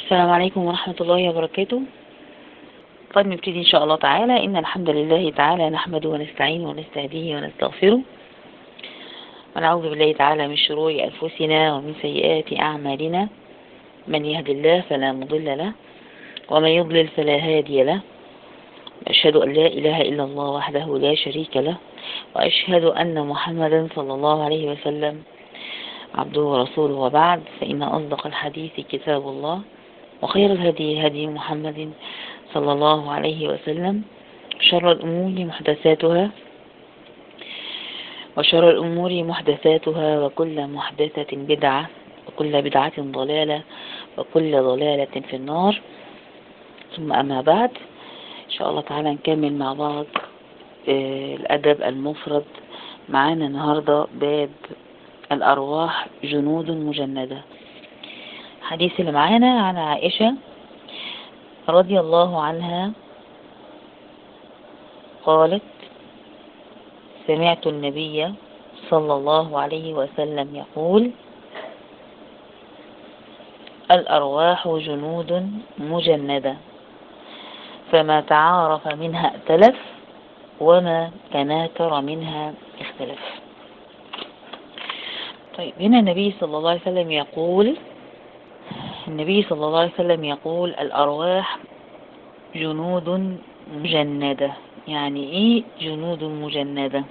السلام عليكم ورحمة الله وبركاته طيب نبتدي إن شاء الله تعالى إن الحمد لله تعالى نحمده ونستعينه ونستهديه ونستغفره ونعوذ بالله تعالى من شرور أنفسنا ومن سيئات أعمالنا من يهد الله فلا مضل له ومن يضلل فلا هادي له أشهد أن لا إله إلا الله وحده لا شريك له وأشهد أن محمدا صلى الله عليه وسلم عبده ورسوله وبعد فإن أصدق الحديث كتاب الله وخير الهدي هدي محمد صلى الله عليه وسلم شر الأمور محدثاتها وشر الأمور محدثاتها وكل محدثة بدعة وكل بدعة ضلالة وكل ضلالة في النار ثم أما بعد إن شاء الله تعالى نكمل مع بعض الأدب المفرد معانا النهاردة باب الأرواح جنود مجندة حديث اللي معانا عن عائشة رضي الله عنها قالت سمعت النبي صلى الله عليه وسلم يقول الأرواح جنود مجندة فما تعارف منها ائتلف وما تناكر منها اختلف طيب هنا النبي صلى الله عليه وسلم يقول النبي صلى الله عليه وسلم يقول الأرواح جنود مجندة يعني ايه جنود مجندة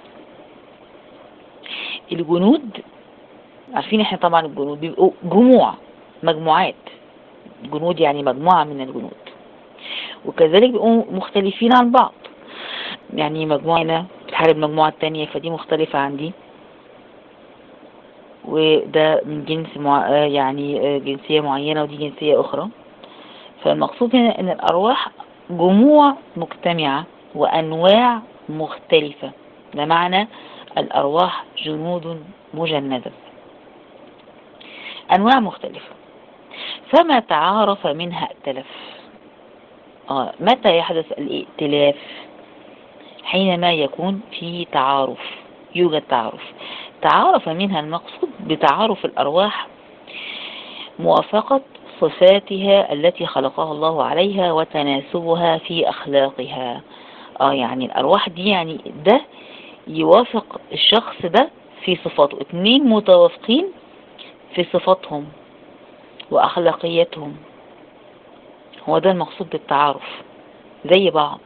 الجنود عارفين احنا طبعا الجنود بيبقوا جموع مجموعات جنود يعني مجموعة من الجنود وكذلك بيبقوا مختلفين عن بعض يعني مجموعة هنا بتحارب المجموعة التانية فدي مختلفة عن دي وده من جنس مع... يعني جنسية معينة ودي جنسية أخرى فالمقصود هنا أن الأرواح جموع مجتمعة وأنواع مختلفة ده معنى الأرواح جنود مجندة أنواع مختلفة فما تعارف منها ائتلف آه متى يحدث الائتلاف حينما يكون في تعارف يوجد تعارف تعارف منها المقصود بتعارف الأرواح موافقة صفاتها التي خلقها الله عليها وتناسبها في أخلاقها آه يعني الأرواح دي يعني ده يوافق الشخص ده في صفاته اتنين متوافقين في صفاتهم وأخلاقيتهم هو ده المقصود بالتعارف زي بعض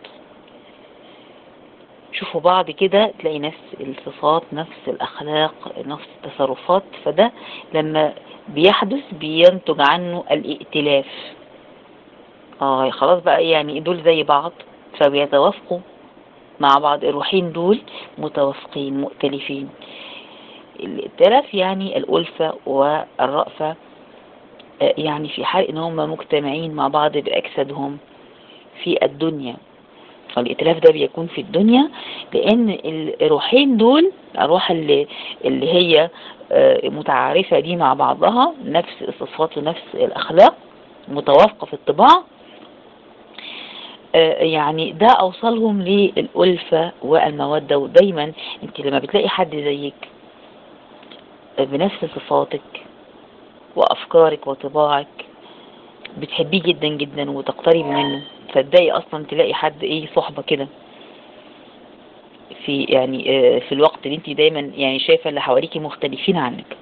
شوفوا بعض كده تلاقي نفس الصفات نفس الأخلاق نفس التصرفات فده لما بيحدث بينتج عنه الائتلاف اه خلاص بقى يعني دول زي بعض فبيتوافقوا مع بعض الروحين دول متوافقين مؤتلفين الائتلاف يعني الألفة والرأفة يعني في حال ان هم مجتمعين مع بعض بأجسادهم في الدنيا فالائتلاف ده بيكون في الدنيا لان الروحين دول الارواح اللي, اللي هي متعارفة دي مع بعضها نفس الصفات ونفس الاخلاق متوافقة في الطباع يعني ده اوصلهم للألفة والمودة ودايما انت لما بتلاقي حد زيك بنفس صفاتك وافكارك وطباعك بتحبيه جدا جدا وتقتربي منه تصدقي اصلا تلاقي حد ايه صحبة كده في يعني في الوقت اللي انت دايما يعني شايفة اللي حواليكي مختلفين عنك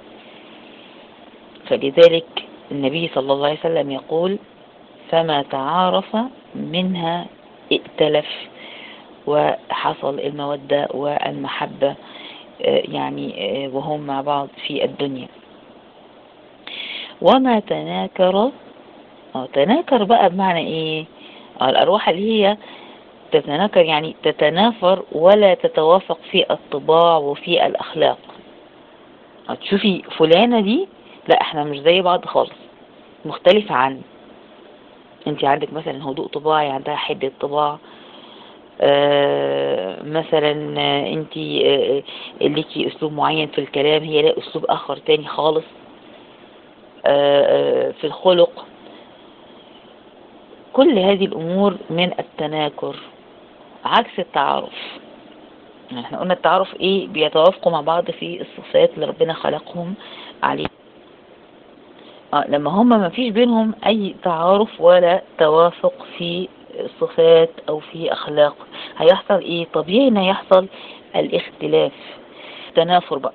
فلذلك النبي صلى الله عليه وسلم يقول فما تعارف منها ائتلف وحصل المودة والمحبة يعني وهم مع بعض في الدنيا وما تناكر تناكر بقى بمعنى ايه الأرواح اللي هي تتناكر يعني تتنافر ولا تتوافق في الطباع وفي الأخلاق هتشوفي فلانة دي لا احنا مش زي بعض خالص مختلفة عني انت عندك مثلا هدوء طباعي عندها حدة طباع آه مثلا انت آه ليكي اسلوب معين في الكلام هي لها اسلوب اخر تاني خالص آه في الخلق كل هذه الأمور من التناكر عكس التعارف يعني احنا قلنا التعارف ايه بيتوافقوا مع بعض في الصفات اللي ربنا خلقهم عليه آه لما هما ما فيش بينهم أي تعارف ولا توافق في صفات أو في أخلاق هيحصل إيه طبيعي إن هيحصل الاختلاف تنافر بقى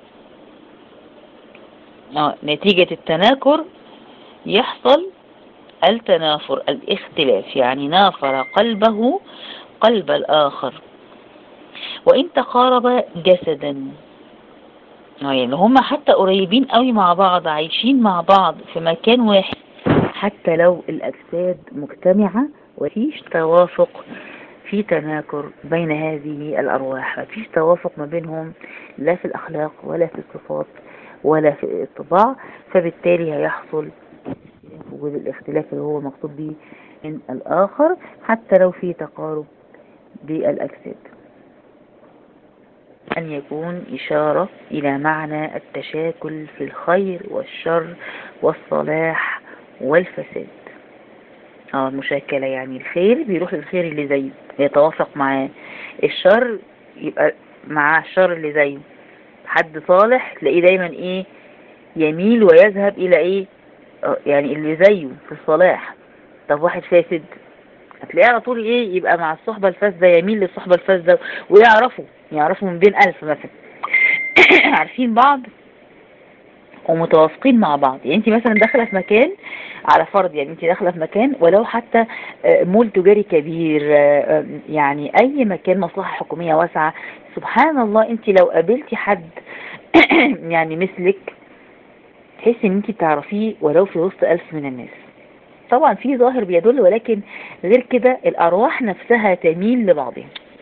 آه نتيجة التناكر يحصل التنافر الاختلاف يعني نافر قلبه قلب الآخر وإن تقارب جسدا يعني هما حتى قريبين قوي مع بعض عايشين مع بعض في مكان واحد حتى لو الأجساد مجتمعة وفيش توافق في تناكر بين هذه الأرواح مفيش توافق ما بينهم لا في الأخلاق ولا في الصفات ولا في الطباع فبالتالي هيحصل وجود الاختلاف اللي هو مقصود به من الآخر حتى لو في تقارب بالأجساد أن يكون إشارة إلى معنى التشاكل في الخير والشر والصلاح والفساد اه المشاكلة يعني الخير بيروح للخير اللي زيه يتوافق معاه الشر يبقى مع الشر اللي زيه حد صالح تلاقيه دايما ايه يميل ويذهب الى ايه يعني اللي زيه في الصلاح طب واحد فاسد هتلاقيه على طول ايه يبقى مع الصحبة الفاسدة يميل للصحبة الفاسدة ويعرفوا يعرفوا من بين ألف مثلا عارفين بعض ومتوافقين مع بعض يعني انت مثلا داخله في مكان على فرض يعني انت داخله في مكان ولو حتى مول تجاري كبير يعني اي مكان مصلحه حكوميه واسعه سبحان الله انت لو قابلتي حد يعني مثلك تحسي ان انت تعرفيه ولو في وسط ألف من الناس طبعا في ظاهر بيدل ولكن غير كده الأرواح نفسها تميل لبعضها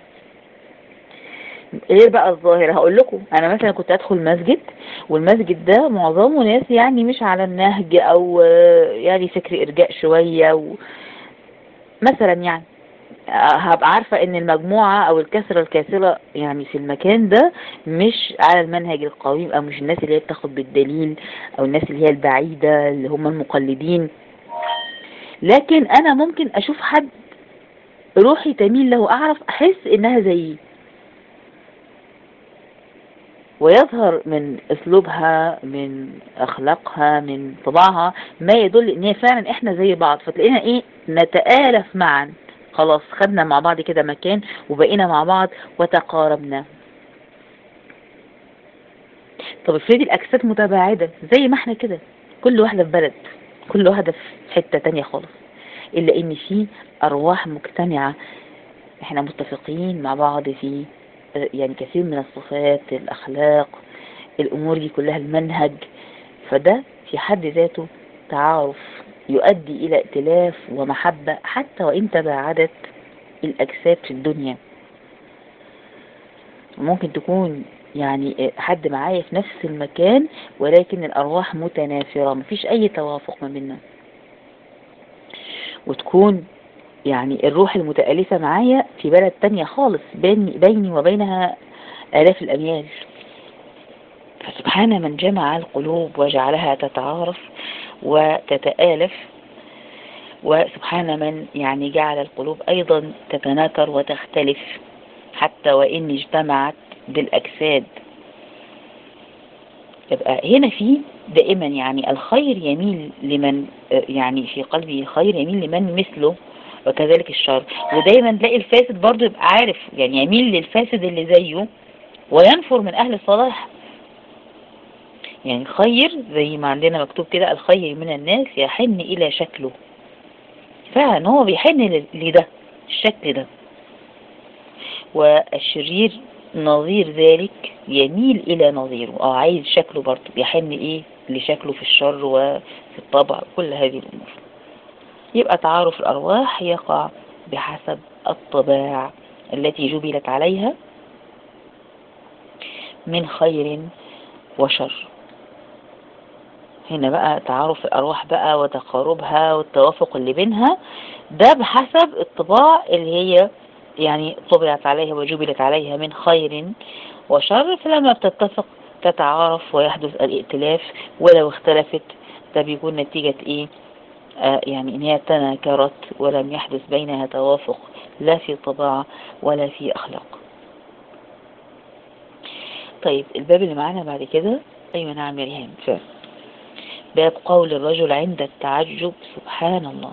غير بقى الظاهر هقول لكم انا مثلا كنت ادخل مسجد والمسجد ده معظمه ناس يعني مش على النهج او يعني فكر ارجاء شوية و مثلا يعني هبقى عارفة ان المجموعة او الكسرة الكاسرة يعني في المكان ده مش على المنهج القويم او مش الناس اللي هي بتاخد بالدليل او الناس اللي هي البعيدة اللي هم المقلدين لكن انا ممكن اشوف حد روحي تميل له اعرف احس انها زيي ويظهر من اسلوبها من اخلاقها من طباعها ما يدل ان هي فعلا احنا زي بعض فتلاقينا ايه نتآلف معا خلاص خدنا مع بعض كده مكان وبقينا مع بعض وتقاربنا طب افرضي الاجساد متباعدة زي ما احنا كده كل واحدة في بلد كل واحدة في حتة تانية خالص الا ان في ارواح مجتمعة احنا متفقين مع بعض في يعني كثير من الصفات الأخلاق الأمور دي كلها المنهج فده في حد ذاته تعارف يؤدي إلى ائتلاف ومحبة حتى وإن تباعدت الأجساد في الدنيا ممكن تكون يعني حد معايا في نفس المكان ولكن الأرواح متنافرة مفيش أي توافق ما بيننا وتكون يعني الروح المتألفة معايا في بلد تانية خالص بيني, بيني وبينها آلاف الأميال فسبحان من جمع القلوب وجعلها تتعارف وتتآلف وسبحان من يعني جعل القلوب أيضا تتناكر وتختلف حتى وإن اجتمعت بالأجساد يبقى هنا في دائما يعني الخير يميل لمن يعني في قلبه الخير يميل لمن مثله وكذلك الشر ودايما تلاقي الفاسد برضه يبقى عارف يعني يميل للفاسد اللي زيه وينفر من أهل الصلاح يعني الخير زي ما عندنا مكتوب كده الخير من الناس يحن إلى شكله فعلا هو بيحن لده الشكل ده والشرير نظير ذلك يميل إلى نظيره أو عايز شكله برضه بيحن إيه لشكله في الشر وفي الطبع كل هذه الأمور يبقى تعارف الأرواح يقع بحسب الطباع التي جبلت عليها من خير وشر هنا بقى تعارف الأرواح بقى وتقاربها والتوافق اللي بينها ده بحسب الطباع اللي هي يعني طبعت عليها وجبلت عليها من خير وشر فلما بتتفق تتعارف ويحدث الائتلاف ولو اختلفت ده بيكون نتيجة ايه آه يعني ان هي تناكرت ولم يحدث بينها توافق لا في طباع ولا في اخلاق طيب الباب اللي معانا بعد كده ايوه نعم يا ريهام فعلا باب قول الرجل عند التعجب سبحان الله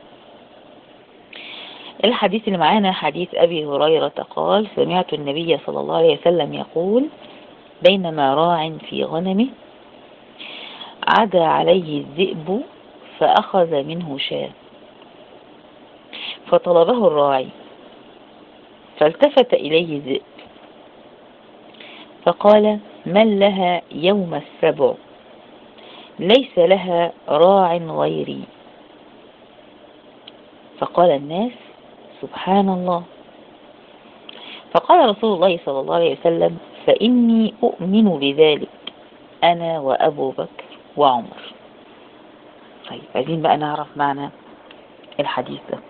الحديث اللي معانا حديث أبي هريرة قال سمعت النبي صلى الله عليه وسلم يقول بينما راع في غنمه عدا عليه الذئب فأخذ منه شاة فطلبه الراعي فالتفت إليه الذئب فقال من لها يوم السبع ليس لها راع غيري فقال الناس سبحان الله فقال رسول الله صلى الله عليه وسلم فإني أؤمن بذلك أنا وأبو بكر وعمر طيب عايزين بقى نعرف معنى الحديث ده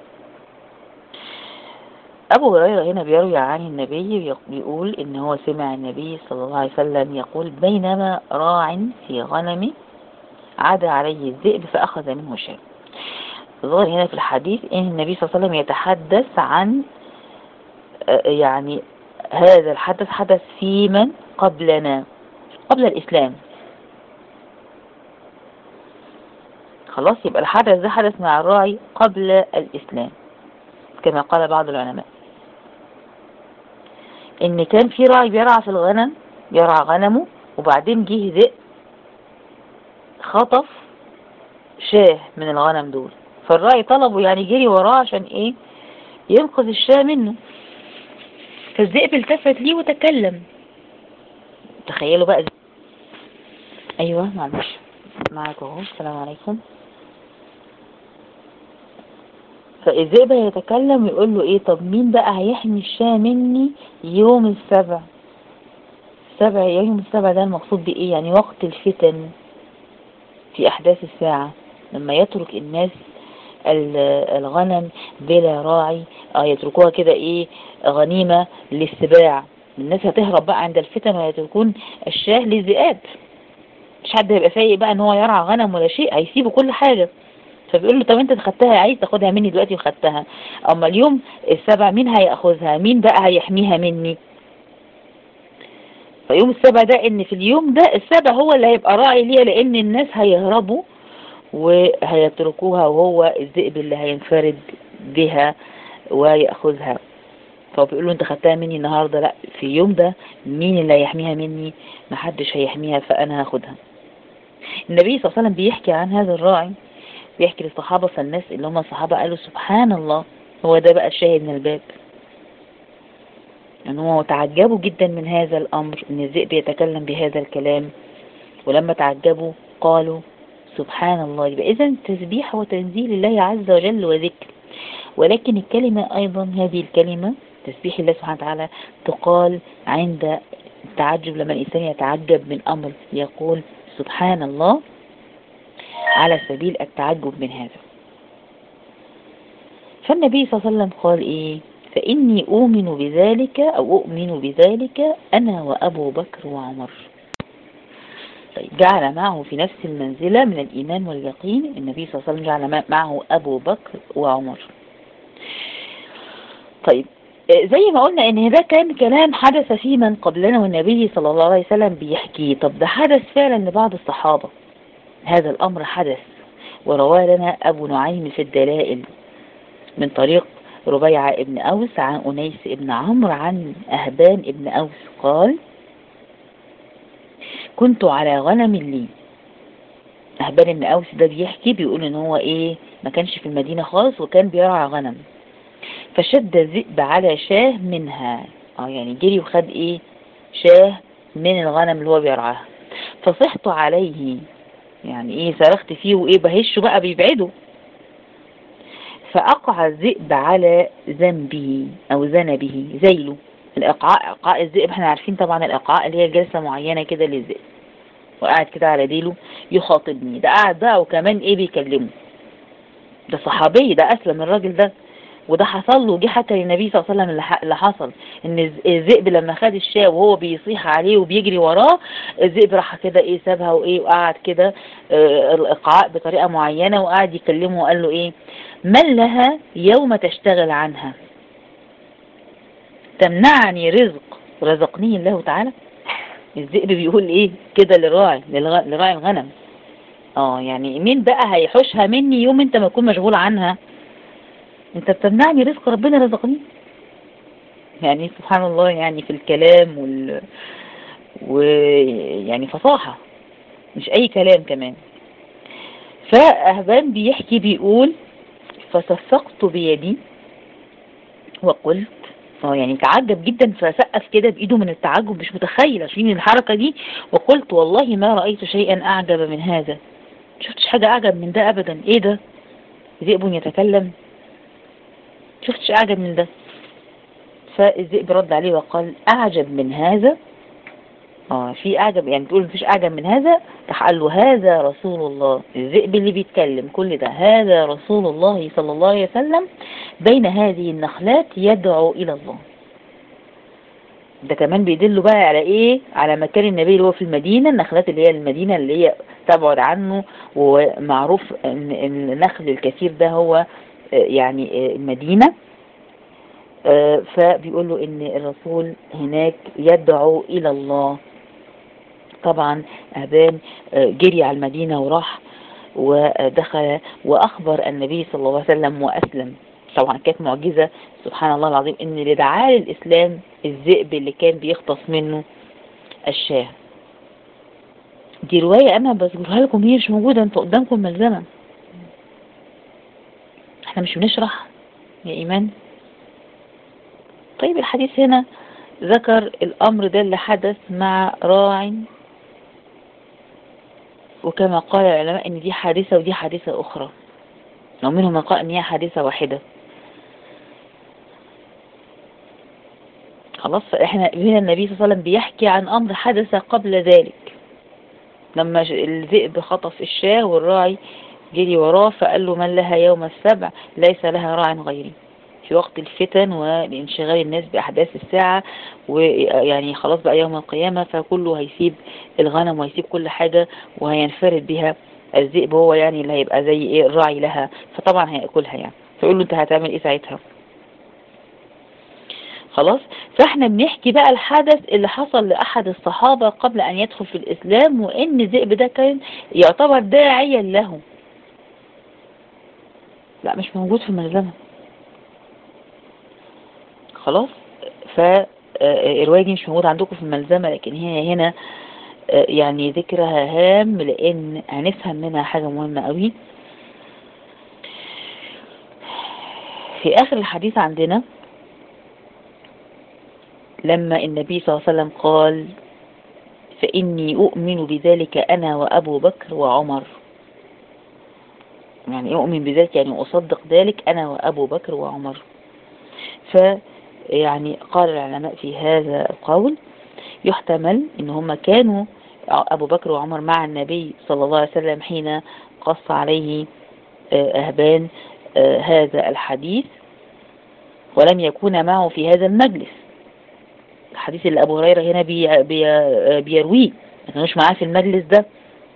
أبو هريرة هنا بيروي عن النبي بيقول إن هو سمع النبي صلى الله عليه وسلم يقول بينما راع في غنم عدا عليه الذئب فأخذ منه شيء ظهر هنا في الحديث إن النبي صلى الله عليه وسلم يتحدث عن يعني هذا الحدث حدث في من قبلنا قبل الإسلام خلاص يبقى الحدث ده حدث مع الراعي قبل الإسلام كما قال بعض العلماء ان كان في راعي بيرعى في الغنم بيرعى غنمه وبعدين جه ذئب خطف شاه من الغنم دول فالراعي طلبه يعني جري وراه عشان ايه ينقذ الشاه منه فالذئب التفت ليه وتكلم تخيلوا بقى ايوه معلش معاك اهو السلام عليكم فالذئب هيتكلم ويقول له ايه طب مين بقى هيحمي الشاه مني يوم السبع السبع يوم السبع ده المقصود بايه يعني وقت الفتن في احداث الساعة لما يترك الناس الغنم بلا راعي اه يتركوها كده ايه غنيمة للسباع الناس هتهرب بقى عند الفتن ويتركون الشاه للذئاب مش حد هيبقى فايق بقى ان هو يرعى غنم ولا شيء هيسيبوا كل حاجة فبيقول له طب انت خدتها عايز تاخدها مني دلوقتي وخدتها اما اليوم السبع مين هياخذها مين بقى هيحميها مني فيوم السبع ده ان في اليوم ده السبع هو اللي هيبقى راعي ليها لان الناس هيهربوا وهيتركوها وهو الذئب اللي هينفرد بها ويأخذها فبيقول له انت خدتها مني النهاردة لا في اليوم ده مين اللي هيحميها مني محدش هيحميها فانا هاخدها النبي صلى الله عليه وسلم بيحكي عن هذا الراعي بيحكي للصحابة فالناس اللي هم الصحابة قالوا سبحان الله هو ده بقى الشاهد من الباب ان هو تعجبوا جدا من هذا الامر ان الذئب يتكلم بهذا الكلام ولما تعجبوا قالوا سبحان الله يبقى اذا تسبيح وتنزيل الله عز وجل وذكر ولكن الكلمة ايضا هذه الكلمة تسبيح الله سبحانه وتعالى تقال عند التعجب لما الانسان يتعجب من امر يقول سبحان الله على سبيل التعجب من هذا فالنبي صلى الله عليه وسلم قال ايه فإني أؤمن بذلك أو أؤمن بذلك أنا وأبو بكر وعمر طيب جعل معه في نفس المنزلة من الإيمان واليقين النبي صلى الله عليه وسلم جعل معه أبو بكر وعمر طيب زي ما قلنا ان ده كان كلام حدث في من قبلنا والنبي صلى الله عليه وسلم بيحكيه طب ده حدث فعلا لبعض الصحابة هذا الأمر حدث ورواه لنا أبو نعيم في الدلائل من طريق ربيعة ابن أوس عن أنيس ابن عمرو عن أهبان ابن أوس قال كنت على غنم لي أهبان ابن أوس ده بيحكي بيقول إن هو إيه ما كانش في المدينة خالص وكان بيرعى غنم فشد ذئب على شاه منها اه يعني جري وخد ايه شاه من الغنم اللي هو بيرعاها فصحت عليه يعني ايه صرخت فيه وايه بهشه بقى بيبعده فأقع الذئب على ذنبه أو ذنبه ذيله الإقعاء إقعاء الذئب احنا عارفين طبعا الإقعاء اللي هي جلسة معينة كده للذئب وقاعد كده على ديله يخاطبني ده قاعد بقى وكمان ايه بيكلمه ده صحابي ده أسلم الراجل ده وده حصل له جه حتى للنبي صلى الله عليه وسلم اللي حصل ان الذئب لما خد الشاة وهو بيصيح عليه وبيجري وراه الذئب راح كده ايه سابها وايه وقعد كده آه الاقعاء بطريقة معينة وقعد يكلمه وقال له ايه من لها يوم تشتغل عنها تمنعني رزق رزقني الله تعالى الذئب بيقول ايه كده للراعي لراعي الغنم اه يعني مين بقى هيحوشها مني يوم انت ما تكون مشغول عنها انت بتمنعني رزق ربنا رزقني يعني سبحان الله يعني في الكلام وال ويعني فصاحة مش اي كلام كمان فأهبان بيحكي بيقول فصفقت بيدي وقلت اه يعني تعجب جدا فسقف كده بايده من التعجب مش متخيل عشان الحركة دي وقلت والله ما رأيت شيئا اعجب من هذا شفتش حاجة اعجب من ده ابدا ايه ده ذئب يتكلم شفتش اعجب من ده فالذئب رد عليه وقال اعجب من هذا اه في اعجب يعني تقول مفيش اعجب من هذا راح قال له هذا رسول الله الذئب اللي بيتكلم كل ده هذا رسول الله صلى الله عليه وسلم بين هذه النخلات يدعو الى الله ده كمان بيدل بقى على ايه على مكان النبي اللي هو في المدينة النخلات اللي هي المدينة اللي هي تبعد عنه ومعروف ان النخل الكثير ده هو يعني المدينة فبيقول له ان الرسول هناك يدعو الى الله طبعا أبان جري على المدينة وراح ودخل وأخبر النبي صلى الله عليه وسلم وأسلم طبعا كانت معجزة سبحان الله العظيم ان اللي دعاه للإسلام الذئب اللي كان بيختص منه الشاه دي رواية أنا بذكرها لكم هي مش موجودة انتوا قدامكم ملزمة احنا مش بنشرح يا إيمان طيب الحديث هنا ذكر الأمر ده اللي حدث مع راع وكما قال العلماء ان دي حادثة ودي حادثة اخرى ومنهم من قال ان هي حادثة واحدة خلاص فاحنا هنا النبي صلى الله عليه وسلم بيحكي عن امر حدث قبل ذلك لما الذئب خطف الشاه والراعي جري وراه فقال له من لها يوم السبع ليس لها راع غيري في وقت الفتن ولانشغال الناس بأحداث الساعة ويعني خلاص بقى يوم القيامة فكله هيسيب الغنم وهيسيب كل حاجة وهينفرد بها الذئب هو يعني اللي هيبقى زي ايه الراعي لها فطبعا هياكلها يعني فيقول له انت هتعمل ايه ساعتها خلاص فاحنا بنحكي بقى الحدث اللي حصل لأحد الصحابة قبل أن يدخل في الإسلام وإن الذئب ده كان يعتبر داعيا له لا مش موجود في الملزمة خلاص فالرواية دي مش موجودة عندكم في الملزمة لكن هي هنا يعني ذكرها هام لأن هنفهم منها حاجة مهمة قوي في آخر الحديث عندنا لما النبي صلى الله عليه وسلم قال فإني أؤمن بذلك أنا وأبو بكر وعمر يعني أؤمن بذلك يعني أصدق ذلك أنا وأبو بكر وعمر ف يعني قال العلماء في هذا القول يحتمل ان هم كانوا ابو بكر وعمر مع النبي صلى الله عليه وسلم حين قص عليه اهبان هذا الحديث ولم يكون معه في هذا المجلس الحديث اللي ابو هريرة هنا بي بي بيرويه ما كانوش معاه في المجلس ده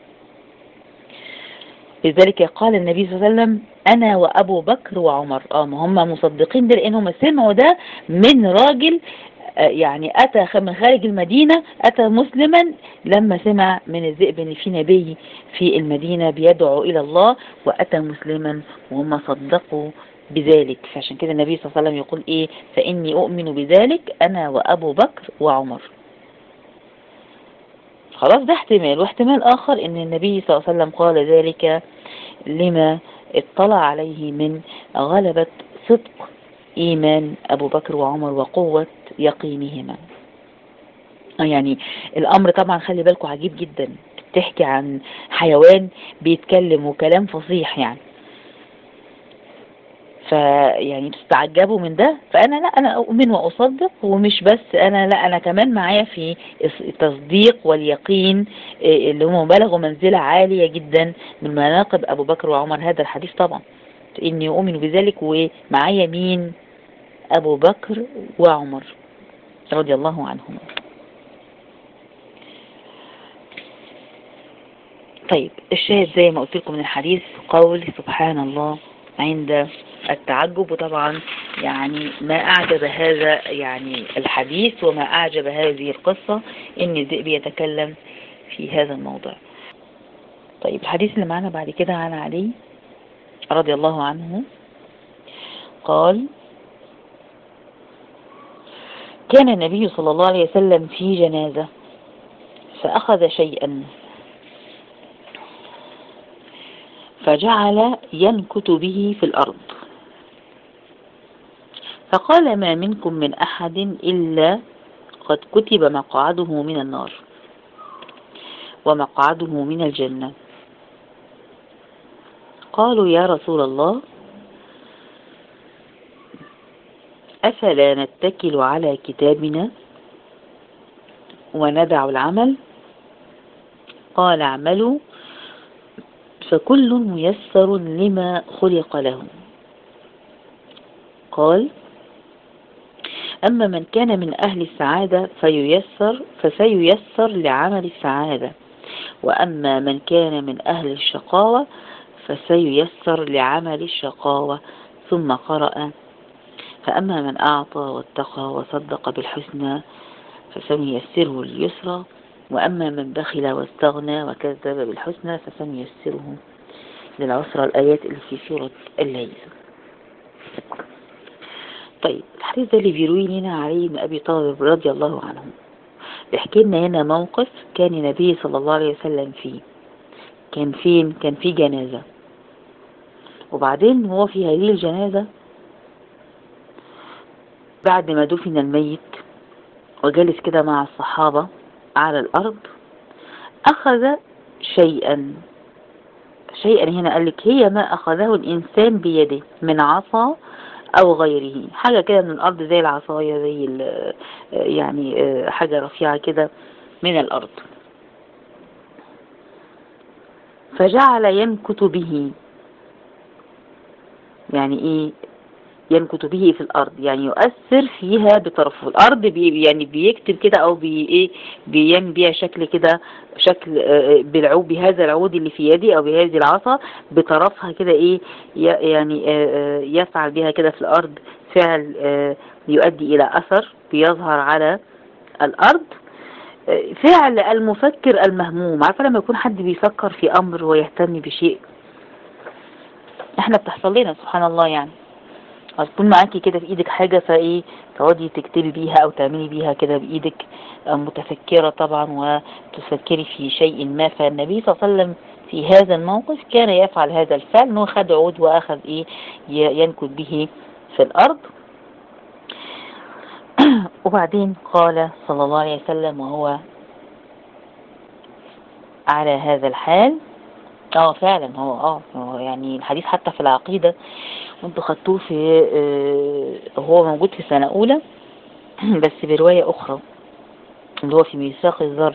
لذلك قال النبي صلى الله عليه وسلم أنا وأبو بكر وعمر اه ما هم مصدقين ده لأنهم سمعوا ده من راجل آه يعني أتى من خارج المدينة أتى مسلما لما سمع من الذئب أن في نبي في المدينة بيدعو إلى الله وأتى مسلما وهم صدقوا بذلك فعشان كده النبي صلى الله عليه وسلم يقول إيه فإني أؤمن بذلك أنا وأبو بكر وعمر خلاص ده احتمال واحتمال آخر ان النبي صلى الله عليه وسلم قال ذلك لما اطلع عليه من غلبة صدق إيمان أبو بكر وعمر وقوة يقينهما يعني الأمر طبعا خلي بالكم عجيب جدا بتحكي عن حيوان بيتكلم وكلام فصيح يعني فيعني تستعجبوا من ده فانا لا انا اؤمن واصدق ومش بس انا لا انا كمان معايا في التصديق واليقين اللي هم بلغوا منزلة عالية جدا من مناقب ابو بكر وعمر هذا الحديث طبعا اني اؤمن بذلك ومعايا مين ابو بكر وعمر رضي الله عنهم طيب الشاهد زي ما قلت لكم من الحديث قول سبحان الله عند التعجب وطبعا يعني ما أعجب هذا يعني الحديث وما أعجب هذه القصة إن الذئب يتكلم في هذا الموضوع طيب الحديث اللي معنا بعد كده عن علي رضي الله عنه قال كان النبي صلى الله عليه وسلم في جنازة فأخذ شيئا فجعل ينكت به في الأرض فقال ما منكم من أحد إلا قد كتب مقعده من النار ومقعده من الجنة قالوا يا رسول الله أفلا نتكل على كتابنا وندع العمل قال اعملوا فكل ميسر لما خلق له قال أما من كان من أهل السعادة فييسر فسييسر لعمل السعادة وأما من كان من أهل الشقاوة فسييسر لعمل الشقاوة ثم قرأ فأما من أعطى واتقى وصدق بالحسنى فسنيسره لليسرى وأما من بخل واستغنى وكذب بالحسنى فسنيسره للعسرى الآيات اللي في سورة الليل طيب الحديث ده اللي بيروي لنا علي بن أبي طالب رضي الله عنه بيحكي لنا هنا موقف كان النبي صلى الله عليه وسلم فيه كان فين كان في جنازة وبعدين هو في هذه الجنازة بعد ما دفن الميت وجلس كده مع الصحابة على الأرض أخذ شيئا شيئا هنا قال لك هي ما أخذه الإنسان بيده من عصا أو غيره حاجة كده من الأرض زي العصاية زي يعني حاجة رفيعة كده من الأرض فجعل ينكت به يعني ايه ينكت به في الارض يعني يؤثر فيها بطرفه الارض بي يعني بيكتب كده او بي ايه بيعمل بيها شكل كده شكل بالعود بهذا العود اللي في يدي او بهذه العصا بطرفها كده ايه يعني يفعل بها كده في الارض فعل يؤدي الى اثر بيظهر على الارض فعل المفكر المهموم عارفه لما يكون حد بيفكر في امر ويهتم بشيء احنا بتحصل لنا سبحان الله يعني هتكون معاكي كده في ايدك حاجة فايه تقعدي تكتبي بيها او تعملي بيها كده بايدك متفكرة طبعا وتفكري في شيء ما فالنبي صلى الله عليه وسلم في هذا الموقف كان يفعل هذا الفعل انه خد عود واخذ ايه ينكت به في الارض وبعدين قال صلى الله عليه وسلم وهو على هذا الحال اه فعلا هو اه هو يعني الحديث حتى في العقيدة وانتوا خدتوه في اه هو موجود في سنة اولى بس برواية اخرى اللي هو في ميثاق الذر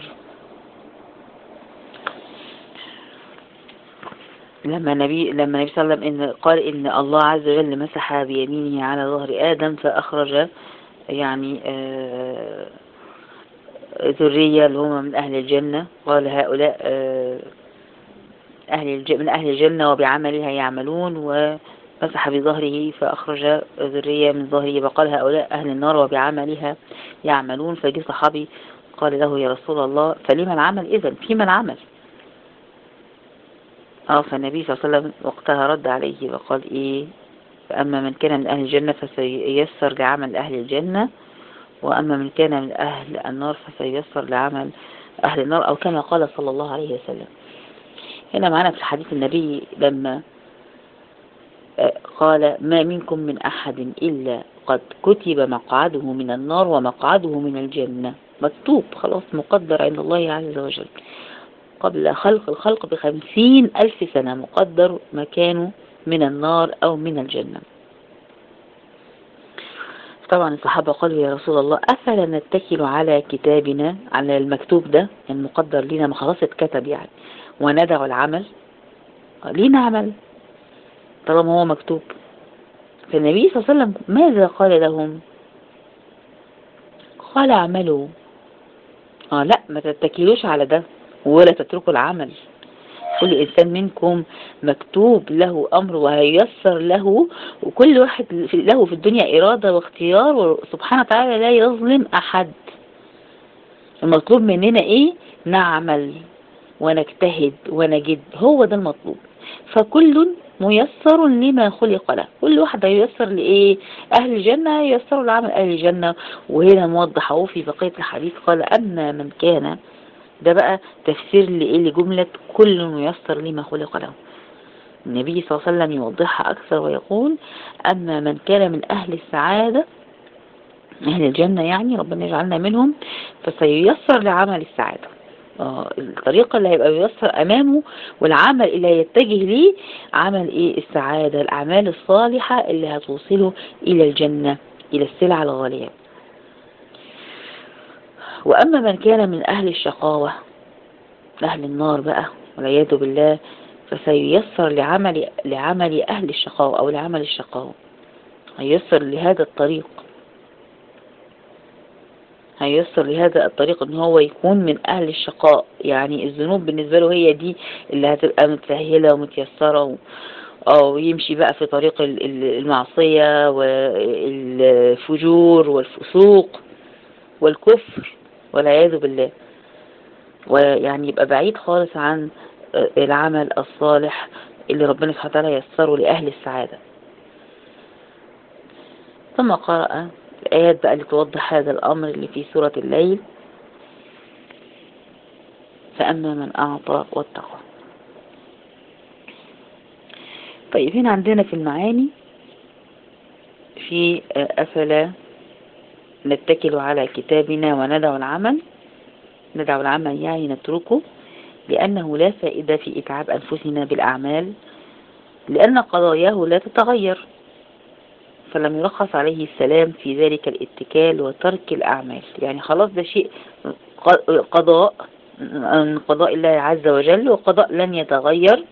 لما النبي لما النبي صلى الله عليه وسلم إن قال ان الله عز وجل مسح بيمينه على ظهر ادم فاخرج يعني آه ذرية اللي هم من اهل الجنة قال هؤلاء آه أهل الج... من أهل الجنة وبعملها يعملون ومسح بظهره فأخرج ذرية من ظهره فقال هؤلاء أهل النار وبعملها يعملون فجي صحابي قال له يا رسول الله فلمن عمل إذن في من عمل اه فالنبي صلى الله عليه وسلم وقتها رد عليه وقال إيه فأما من كان من أهل الجنة فسييسر لعمل أهل الجنة وأما من كان من أهل النار فسييسر لعمل أهل النار أو كما قال صلى الله عليه وسلم هنا معنا في الحديث النبي لما قال ما منكم من أحد إلا قد كتب مقعده من النار ومقعده من الجنة مكتوب خلاص مقدر عند الله عز وجل قبل خلق الخلق بخمسين ألف سنة مقدر مكانه من النار أو من الجنة طبعا الصحابة قالوا يا رسول الله أفلا نتكل على كتابنا على المكتوب ده المقدر لنا ما خلاص اتكتب يعني وندع العمل ليه نعمل طالما هو مكتوب فالنبي صلى الله عليه وسلم ماذا قال لهم قال اعملوا اه لا ما تتكلوش على ده ولا تتركوا العمل كل إنسان منكم مكتوب له أمر وهيسر له وكل واحد له في الدنيا إرادة واختيار وسبحانه وتعالى لا يظلم أحد المطلوب مننا إيه نعمل ونجتهد ونجد هو ده المطلوب فكل ميسر لما خلق له كل واحد هييسر لإيه أهل الجنة ييسروا لعمل أهل الجنة وهنا موضح أهو في بقية الحديث قال أما من كان ده بقى تفسير لإيه لجملة كل ميسر لما خلق له النبي صلى الله عليه وسلم يوضحها أكثر ويقول أما من كان من أهل السعادة أهل الجنة يعني ربنا يجعلنا منهم فسييسر لعمل السعادة آه الطريقة اللي هيبقى بيسر أمامه والعمل اللي هيتجه ليه عمل إيه السعادة الأعمال الصالحة اللي هتوصله إلى الجنة إلى السلع الغالية وأما من كان من أهل الشقاوة أهل النار بقى والعياذ بالله فسييسر لعمل لعمل أهل الشقاوة أو لعمل الشقاوة هيسر لهذا الطريق هيسر لهذا الطريق ان هو يكون من اهل الشقاء يعني الذنوب بالنسبة له هي دي اللي هتبقى متسهلة ومتيسرة و... او يمشي بقى في طريق المعصية والفجور والفسوق والكفر والعياذ بالله ويعني يبقى بعيد خالص عن العمل الصالح اللي ربنا سبحانه وتعالى يسره لأهل السعادة ثم قرأ الآيات بقى اللي توضح هذا الأمر اللي في سورة الليل فأما من أعطى واتقى طيب هنا عندنا في المعاني في أفلا نتكل على كتابنا وندع العمل ندع العمل يعني نتركه لأنه لا فائدة في إتعاب أنفسنا بالأعمال لأن قضاياه لا تتغير فلم يرخص عليه السلام في ذلك الاتكال وترك الأعمال يعني خلاص ده شيء قضاء من قضاء الله عز وجل وقضاء لن يتغير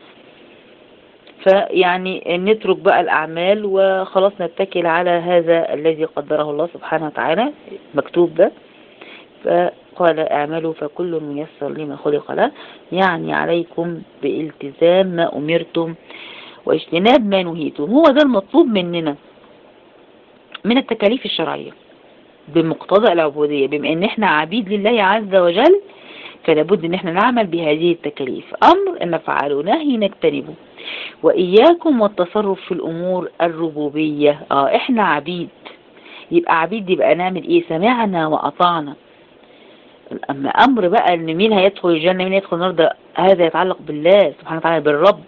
فيعني نترك بقى الأعمال وخلاص نتكل على هذا الذي قدره الله سبحانه وتعالى مكتوب ده فقال اعملوا فكل ميسر لما خلق له يعني عليكم بالتزام ما أمرتم واجتناب ما نهيتم هو ده المطلوب مننا من التكاليف الشرعية بمقتضى العبودية بما ان احنا عبيد لله عز وجل فلابد ان احنا نعمل بهذه التكاليف امر ان نفعله نهي نجتنبه واياكم والتصرف في الامور الربوبية اه احنا عبيد يبقى عبيد يبقى نعمل ايه سمعنا واطعنا اما امر بقى ان مين هيدخل الجنة مين يدخل النار ده هذا يتعلق بالله سبحانه وتعالى بالرب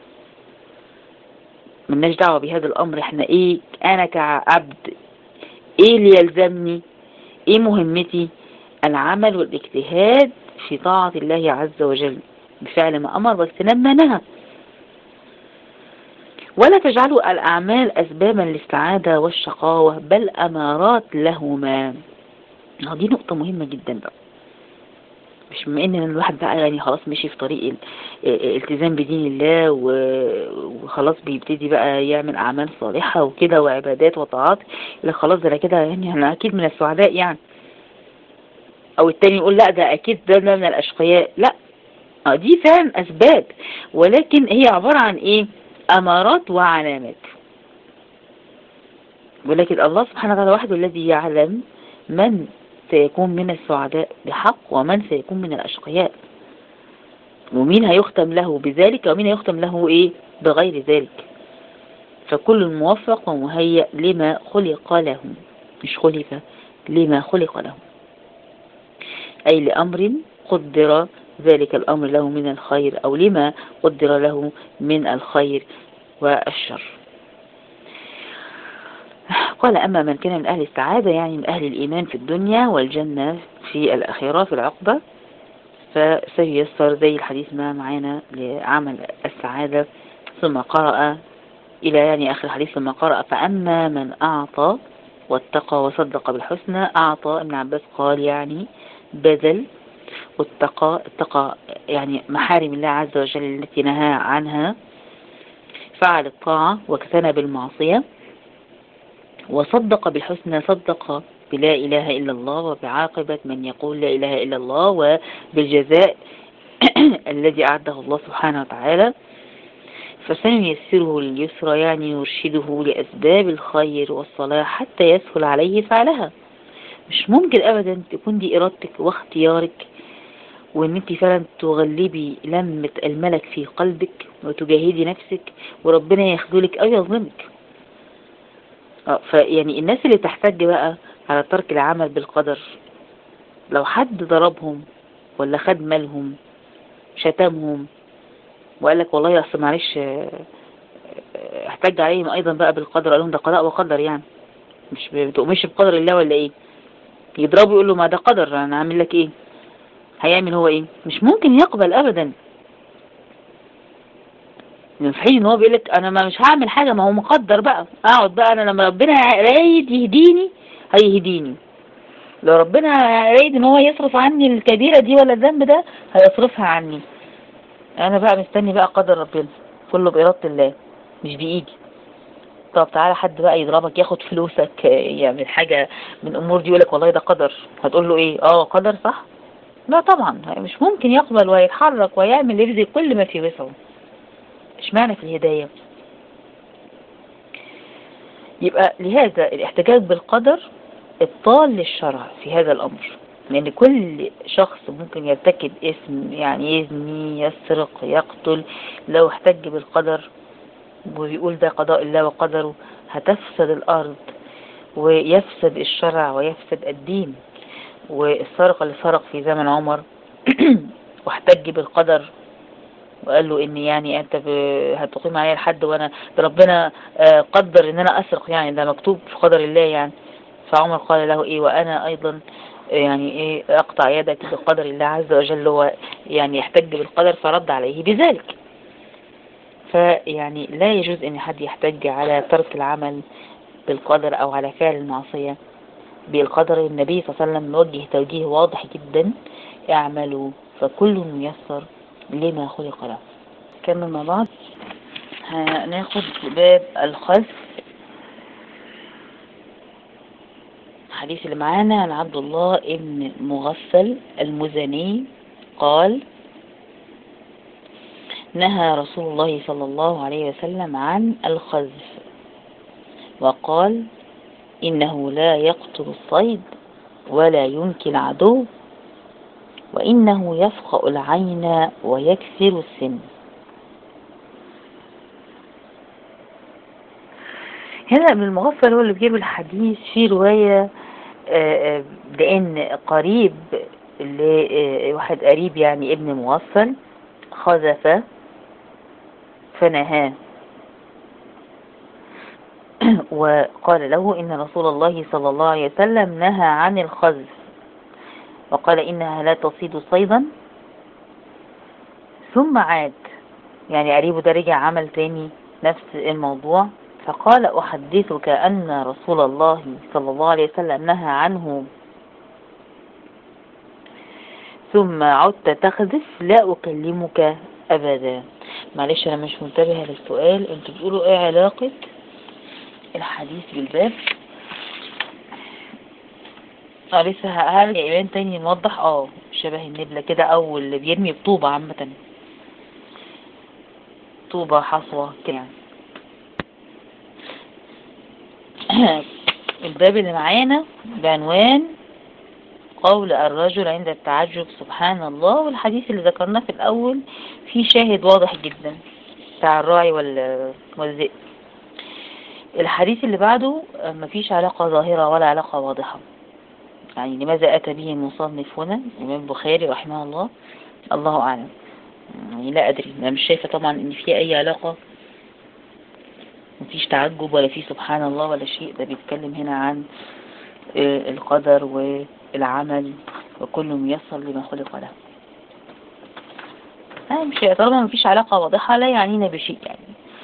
ملناش دعوة بهذا الامر احنا ايه انا كعبد ايه اللي يلزمني ايه مهمتي العمل والاجتهاد في طاعة الله عز وجل بفعل ما امر واجتناب ما نهى ولا تجعلوا الأعمال أسبابا للسعادة والشقاوة بل أمارات لهما دي نقطة مهمة جدا بقى مش بما ان الواحد بقى يعني خلاص مشي في طريق الالتزام بدين الله وخلاص بيبتدي بقى يعمل اعمال صالحة وكده وعبادات وطاعات لا خلاص ده كده يعني انا اكيد من السعداء يعني او التاني يقول لا ده اكيد ده من الاشقياء لا دي فعلا اسباب ولكن هي عبارة عن ايه امارات وعلامات ولكن الله سبحانه وتعالى وحده الذي يعلم من سيكون من السعداء بحق ومن سيكون من الأشقياء ومين هيختم له بذلك ومين هيختم له إيه بغير ذلك فكل موفق ومهيأ لما خلق له مش خلف لما خلق له أي لأمر قدر ذلك الأمر له من الخير أو لما قدر له من الخير والشر قال أما من كان من أهل السعادة يعني من أهل الإيمان في الدنيا والجنة في الأخيرة في العقبة فسيسر زي الحديث ما معانا لعمل السعادة ثم قرأ إلى يعني آخر الحديث ثم قرأ فأما من أعطى واتقى وصدق بالحسنى أعطى ابن عباس قال يعني بذل واتقى اتقى يعني محارم الله عز وجل التي نهى عنها فعل الطاعة واجتنب المعصية وصدق بالحسنى صدق بلا إله إلا الله وبعاقبة من يقول لا إله إلا الله وبالجزاء الذي أعده الله سبحانه وتعالى فسنيسره لليسرى يعني يرشده لأسباب الخير والصلاح حتى يسهل عليه فعلها مش ممكن أبدا تكون دي إرادتك واختيارك وان انت فعلا تغلبي لمة الملك في قلبك وتجاهدي نفسك وربنا يخذلك او يظلمك اه فيعني الناس اللي تحتج بقى على ترك العمل بالقدر لو حد ضربهم ولا خد مالهم شتمهم وقال لك والله اصل معلش اه، اه، احتج عليهم ايضا بقى بالقدر قال لهم ده قضاء وقدر يعني مش بتؤمنش بقدر الله ولا ايه يضربه يقول له ما ده قدر انا عامل لك ايه هيعمل هو ايه مش ممكن يقبل ابدا من في حين ان هو بيقول لك انا ما مش هعمل حاجه ما هو مقدر بقى اقعد بقى انا لما ربنا رايد يهديني هيهديني لو ربنا رايد ان هو يصرف عني الكبيره دي ولا الذنب ده هيصرفها عني انا بقى مستني بقى قدر ربنا كله بإرادة الله مش بإيدي طب تعالى حد بقى يضربك ياخد فلوسك يعمل حاجة من الأمور دي يقولك والله ده قدر هتقول له ايه اه قدر صح لا طبعا مش ممكن يقبل ويتحرك ويعمل يبذل كل ما في وسعه اشمعنى في الهداية يبقى لهذا الاحتجاج بالقدر ابطال للشرع في هذا الأمر لأن كل شخص ممكن يرتكب اسم يعني يزني يسرق يقتل لو احتج بالقدر وبيقول ده قضاء الله وقدره هتفسد الأرض ويفسد الشرع ويفسد الدين والسرقة اللي سرق في زمن عمر واحتج بالقدر وقال له ان يعني انت هتقيم عليا الحد وانا ده ربنا آه، قدر ان انا اسرق يعني ده مكتوب في قدر الله يعني فعمر قال له ايه وانا ايضا يعني ايه اقطع يدك بقدر الله عز وجل هو يعني يحتج بالقدر فرد عليه بذلك فيعني لا يجوز ان حد يحتج على ترك العمل بالقدر او على فعل المعصية بالقدر النبي صلى الله عليه وسلم موجه توجيه واضح جدا اعملوا فكل ميسر لما خلق له كمل مع بعض هناخد باب الخلف الحديث اللي معانا عن عبد الله ابن مغفل المزني قال نهى رسول الله صلى الله عليه وسلم عن الخزف وقال إنه لا يقتل الصيد ولا ينكي العدو وإنه يفقأ العين ويكسر السن هنا ابن المغفل هو اللي بيجيب الحديث في رواية آه، آه، لأن قريب لواحد قريب يعني ابن مغفل خذف فنهاه وقال له إن رسول الله صلى الله عليه وسلم نهى عن الخذف وقال إنها لا تصيد صيدا ثم عاد يعني قريبه ده رجع عمل تاني نفس الموضوع فقال أحدثك أن رسول الله صلى الله عليه وسلم نهى عنه ثم عدت تخذف لا أكلمك أبدا معلش أنا مش منتبهة للسؤال انتوا بتقولوا ايه علاقة الحديث بالباب اه لسه هرجع ايمان تاني نوضح اه شبه النبلة كده او اللي بيرمي بطوبة عامة طوبة حصوة كده يعني الباب اللي معانا بعنوان قول الرجل عند التعجب سبحان الله والحديث اللي ذكرناه في الأول فيه شاهد واضح جدا بتاع الراعي والذئب الحديث اللي بعده مفيش علاقة ظاهرة ولا علاقة واضحة يعني لماذا أتى به المصنف هنا الإمام البخاري رحمه الله الله أعلم يعني لا أدري أنا مش شايفة طبعا إن في أي علاقة مفيش تعجب ولا في سبحان الله ولا شيء ده بيتكلم هنا عن آه، القدر والعمل وكل ميسر لما خلق له آه، مش طالما مفيش علاقة واضحة لا يعنينا بشيء يعني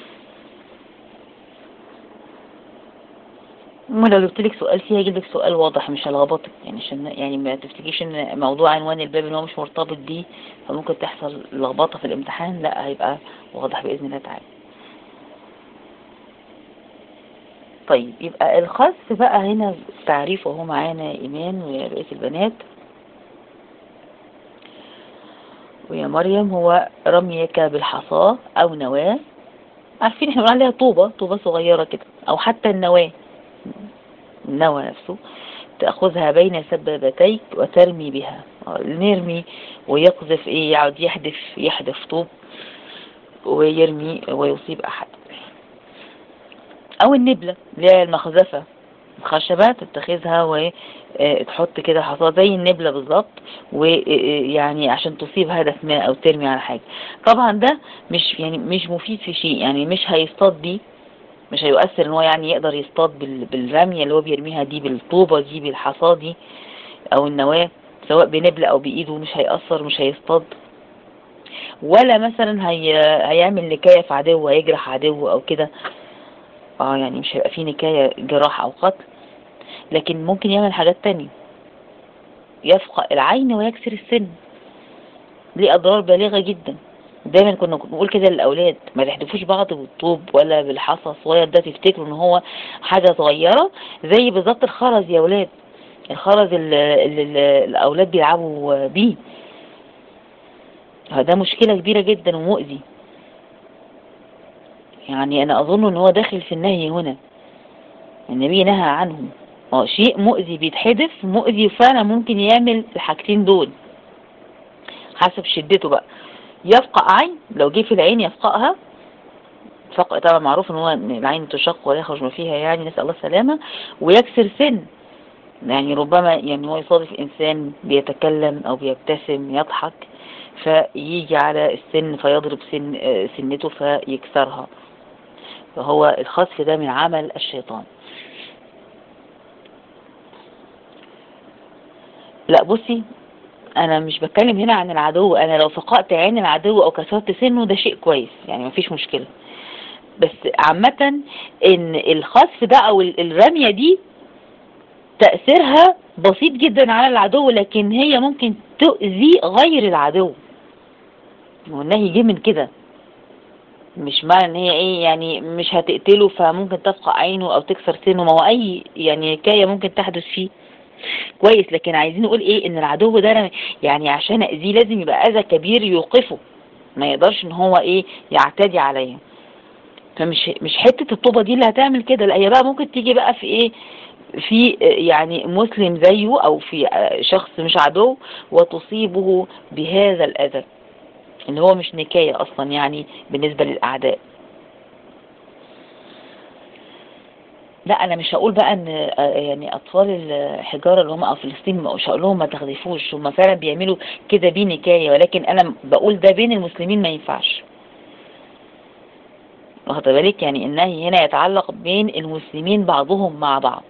ولو جبت لك سؤال فيها هجيب لك سؤال واضح مش هلخبطك يعني عشان يعني ما تفتكيش ان موضوع عنوان الباب ان هو مش مرتبط بيه فممكن تحصل لخبطه في الامتحان لا هيبقى واضح باذن الله تعالى طيب يبقى الخاص بقى هنا تعريفه هو معانا إيمان ويا رئيس البنات ويا مريم هو رميك بالحصاة أو نواة عارفين احنا بنقول عليها طوبة طوبة صغيرة كده أو حتى النواة النوى نفسه تأخذها بين سبابتيك وترمي بها نرمي ويقذف ايه يقعد يحدف يحدف طوب ويرمي ويصيب احد او النبلة اللي هي المخزفة خشبة تتخذها وتحط كده حصاد زي النبلة بالظبط ويعني عشان تصيب هدف ما او ترمي على حاجة طبعا ده مش يعني مش مفيد في شيء يعني مش هيصطاد بيه مش هيؤثر ان هو يعني يقدر يصطاد بالرمية اللي هو بيرميها دي بالطوبة دي بالحصى دي او النواة سواء بنبلة او بايده مش هيأثر مش هيصطاد ولا مثلا هي هيعمل نكاية في عدو هيجرح عدو او كده اه يعني مش هيبقى فيه نكاية جراح او قتل لكن ممكن يعمل حاجات تانية يفقأ العين ويكسر السن ليه اضرار بالغة جدا دايما كنا بنقول كده للاولاد ما تحدفوش بعض بالطوب ولا بالحصى الصغير ده تفتكروا ان هو حاجة صغيرة زي بالظبط الخرز يا اولاد الخرز اللي, اللي الاولاد بيلعبوا بيه ده مشكلة كبيرة جدا ومؤذي يعني انا اظن ان هو داخل في النهي هنا النبي نهى عنه اه شيء مؤذي بيتحدث مؤذي وفعلا ممكن يعمل الحاجتين دول حسب شدته بقى يفقع عين لو جه في العين يفقعها فقع طبعا معروف ان هو العين تشق ويخرج ما فيها يعني نسأل الله السلامة ويكسر سن يعني ربما يعني هو يصادف انسان بيتكلم او بيبتسم يضحك فيجي على السن فيضرب سن سنته فيكسرها فهو الخسف ده من عمل الشيطان لا بصي انا مش بتكلم هنا عن العدو انا لو فقأت عين العدو او كسرت سنه ده شيء كويس يعني مفيش مشكلة بس عامة ان الخسف ده او الرمية دي تأثيرها بسيط جدا على العدو لكن هي ممكن تؤذي غير العدو والنهي جه من كده مش معنى ان هي ايه يعني مش هتقتله فممكن تفقع عينه او تكسر سنه ما هو اي يعني حكايه ممكن تحدث فيه كويس لكن عايزين نقول ايه ان العدو ده يعني عشان اذيه لازم يبقى اذى كبير يوقفه ما يقدرش ان هو ايه يعتدي عليا فمش مش حته الطوبه دي اللي هتعمل كده لا هي بقى ممكن تيجي بقى في ايه في يعني مسلم زيه او في شخص مش عدو وتصيبه بهذا الاذى ان هو مش نكاية اصلا يعني بالنسبة للاعداء لا انا مش هقول بقى ان يعني اطفال الحجارة اللي هم او فلسطين مش هقول لهم ما تغذفوش هم فعلا بيعملوا كده بيه نكاية ولكن انا بقول ده بين المسلمين ما ينفعش واخد بالك يعني النهي هنا يتعلق بين المسلمين بعضهم مع بعض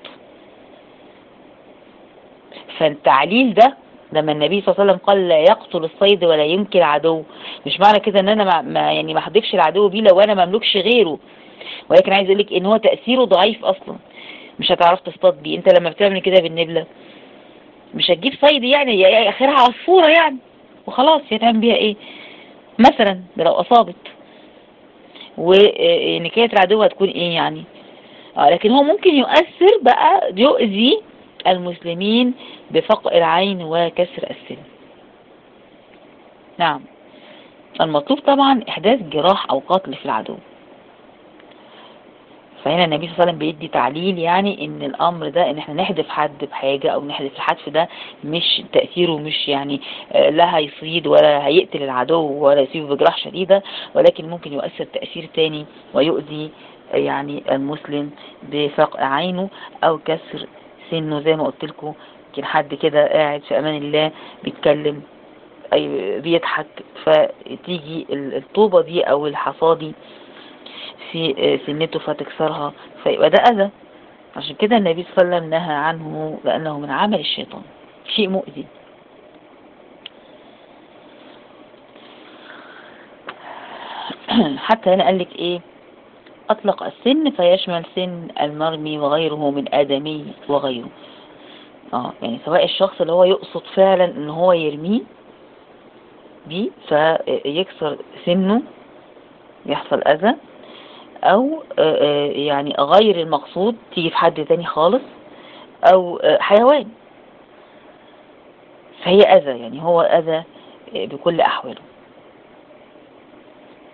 فالتعليل ده لما النبي صلى الله عليه وسلم قال لا يقتل الصيد ولا يمكن العدو مش معنى كده ان انا ما, ما يعني ما احدفش العدو بيه لو انا ما املكش غيره ولكن عايز اقول لك ان هو تاثيره ضعيف اصلا مش هتعرف تصطاد بيه انت لما بتعمل كده بالنبله مش هتجيب صيد يعني اخرها عصفوره يعني وخلاص هتعمل بيها ايه مثلا ده لو اصابت ونكايه العدو هتكون ايه يعني اه لكن هو ممكن يؤثر بقى يؤذي المسلمين بفقع العين وكسر السن نعم المطلوب طبعا احداث جراح او قتل في العدو فهنا النبي صلى الله عليه وسلم بيدي تعليل يعني ان الامر ده ان احنا نحدف حد بحاجة او نحدف الحدف ده مش تأثيره مش يعني لا هيصيد ولا هيقتل العدو ولا يصيبه بجراح شديدة ولكن ممكن يؤثر تأثير تاني ويؤذي يعني المسلم بفقع عينه او كسر سنه زي ما قلت لكم يمكن حد كده قاعد في امان الله بيتكلم اي بيضحك فتيجي الطوبة دي او الحصى دي في سنته فتكسرها فيبقى ده اذى عشان كده النبي صلى الله عليه وسلم نهى عنه لانه من عمل الشيطان شيء مؤذي حتى هنا قال لك ايه أطلق السن فيشمل سن المرمي وغيره من آدمي وغيره اه يعني سواء الشخص اللي هو يقصد فعلا ان هو يرميه بيه فيكسر سنه يحصل أذى أو يعني غير المقصود تيجي في حد تاني خالص أو حيوان فهي أذى يعني هو أذى بكل أحواله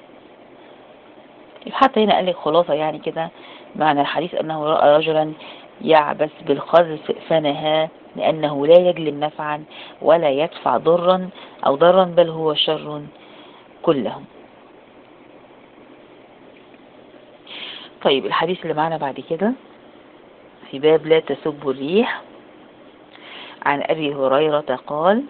حتى هنا قال لك خلاصة يعني كده معنى الحديث أنه رأى رجلا يعبث بالقذف فنهاه لأنه لا يجلب نفعا ولا يدفع ضرا أو ضرا بل هو شر كلهم طيب الحديث اللي معنا بعد كده في باب لا تسب الريح عن أبي هريرة قال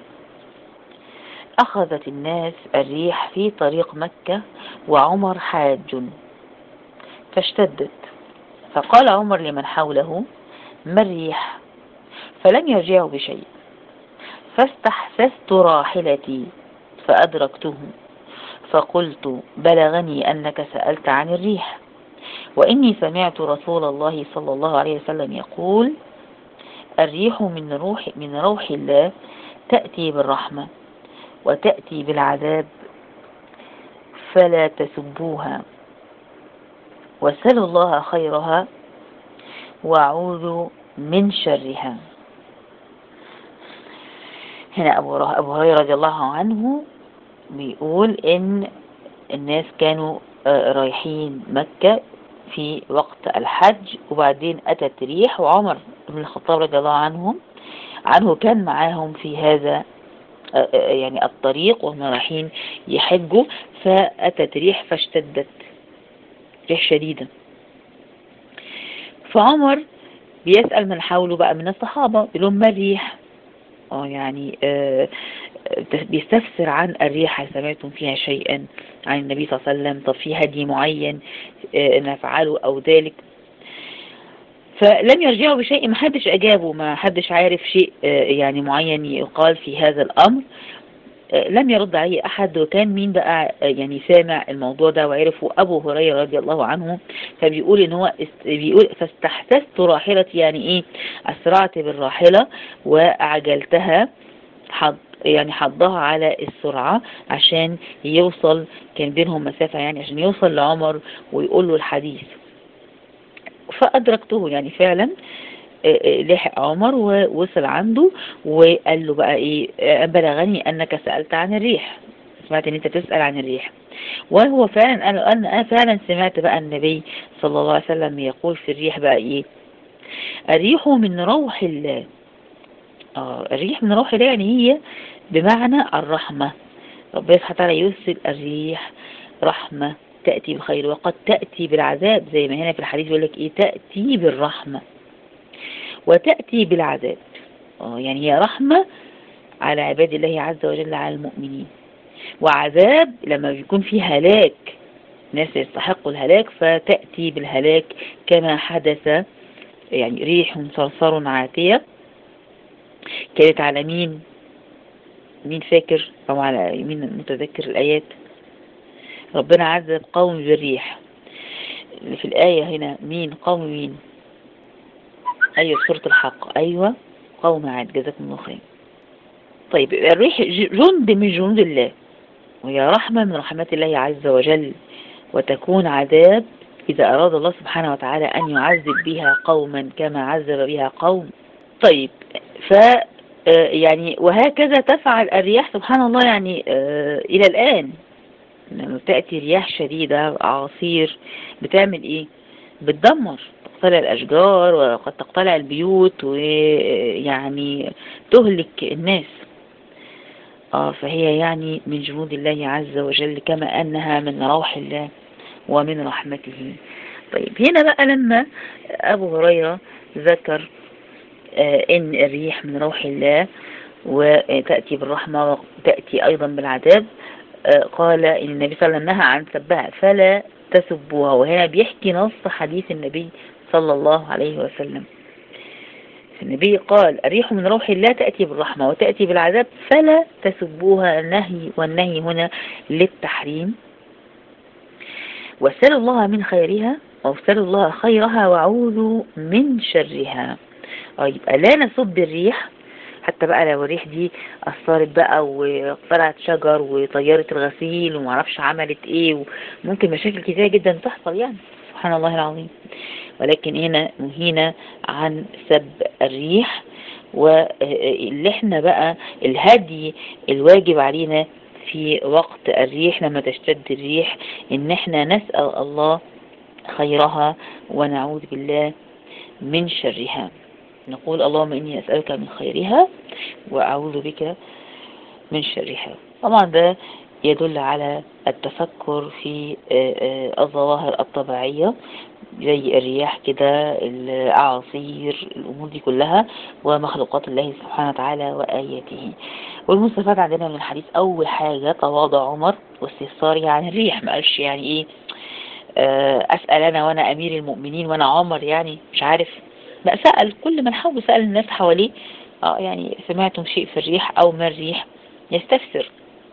أخذت الناس الريح في طريق مكة وعمر حاج فاشتدت فقال عمر لمن حوله ما الريح فلم يرجعوا بشيء فاستحسست راحلتي فأدركته فقلت بلغني أنك سألت عن الريح وإني سمعت رسول الله صلى الله عليه وسلم يقول الريح من روح من روح الله تأتي بالرحمة وتأتي بالعذاب فلا تسبوها وسلوا الله خيرها واعوذوا من شرها هنا أبو هريرة رضي الله عنه بيقول إن الناس كانوا آه، رايحين مكة في وقت الحج وبعدين أتت ريح وعمر بن الخطاب رضي الله عنهم عنه كان معاهم في هذا آه، آه، يعني الطريق وهم رايحين يحجوا فأتت ريح فاشتدت ريح شديدة فعمر بيسأل من حوله بقى من الصحابة بيقول لهم ما الريح اه يعني آه بيستفسر عن الريح هل سمعتم فيها شيئا عن النبي صلى الله عليه وسلم طب في هدي معين آه نفعله أو ذلك فلم يرجعوا بشيء ما حدش أجابه ما حدش عارف شيء آه يعني معين يقال في هذا الأمر لم يرد عليه أحد وكان مين بقى يعني سامع الموضوع ده وعرفه أبو هريرة رضي الله عنه فبيقول إن هو بيقول فاستحسست راحلتي يعني إيه أسرعت بالراحلة وأعجلتها حض يعني حضها على السرعة عشان يوصل كان بينهم مسافة يعني عشان يوصل لعمر ويقول له الحديث فأدركته يعني فعلا لحق عمر ووصل عنده وقال له بقى ايه بلغني انك سألت عن الريح سمعت ان انت تسأل عن الريح وهو فعلا قال انا فعلا سمعت بقى النبي صلى الله عليه وسلم يقول في الريح بقى ايه الريح من روح الله اه الريح من روح الله يعني هي بمعنى الرحمة ربنا سبحانه وتعالى يرسل الريح رحمة تأتي بخير وقد تأتي بالعذاب زي ما هنا في الحديث يقول لك ايه تأتي بالرحمة وتأتي بالعذاب آه، يعني هي رحمة على عباد الله عز وجل على المؤمنين وعذاب لما بيكون في هلاك ناس يستحقوا الهلاك فتأتي بالهلاك كما حدث يعني ريح صرصر عاتية كانت على مين مين فاكر او على مين متذكر الآيات ربنا عذب قوم بالريح في الآية هنا مين قوم مين أيوة سورة الحق أيوة قوم عاد جزاكم الله خير طيب الريح جند من جنود الله وهي رحمة من رحمات الله عز وجل وتكون عذاب إذا أراد الله سبحانه وتعالى أن يعذب بها قوما كما عذب بها قوم طيب ف آه، يعني وهكذا تفعل الرياح سبحان الله يعني آه، إلى الآن لما تأتي رياح شديدة عاصير بتعمل إيه بتدمر تقتلع الأشجار وقد تقتلع البيوت ويعني تهلك الناس آه فهي يعني من جنود الله عز وجل كما أنها من روح الله ومن رحمته طيب هنا بقى لما أبو هريرة ذكر آه إن الريح من روح الله وتأتي بالرحمة وتأتي أيضا بالعذاب آه قال إن النبي صلى الله عليه وسلم نهى عن سبها فلا تسبوها وهنا بيحكي نص حديث النبي صلى الله عليه وسلم النبي قال الريح من روح الله تأتي بالرحمة وتأتي بالعذاب فلا تسبوها النهي والنهي هنا للتحريم وسلوا الله من خيرها وسلوا الله خيرها وعوذوا من شرها يبقى لا نسب الريح حتى بقى لو الريح دي أثرت بقى وطلعت شجر وطيرت الغسيل ومعرفش عملت ايه وممكن مشاكل كتيرة جدا تحصل يعني سبحان الله العظيم ولكن هنا نهينا عن سب الريح واللي احنا بقى الهدي الواجب علينا في وقت الريح لما تشتد الريح ان احنا نسأل الله خيرها ونعوذ بالله من شرها نقول اللهم إني أسألك من خيرها وأعوذ بك من شرها طبعا ده يدل على التفكر في آه، آه، الظواهر الطبيعية زي الرياح كده الأعاصير الأمور دي كلها ومخلوقات الله سبحانه وتعالى وآياته والمستفاد عندنا من الحديث أول حاجة تواضع عمر واستفساره عن الريح ما قالش يعني إيه آه، أسأل أنا وأنا أمير المؤمنين وأنا عمر يعني مش عارف لا سأل كل من حاول سأل الناس حواليه اه يعني سمعتم شيء في الريح أو ما الريح يستفسر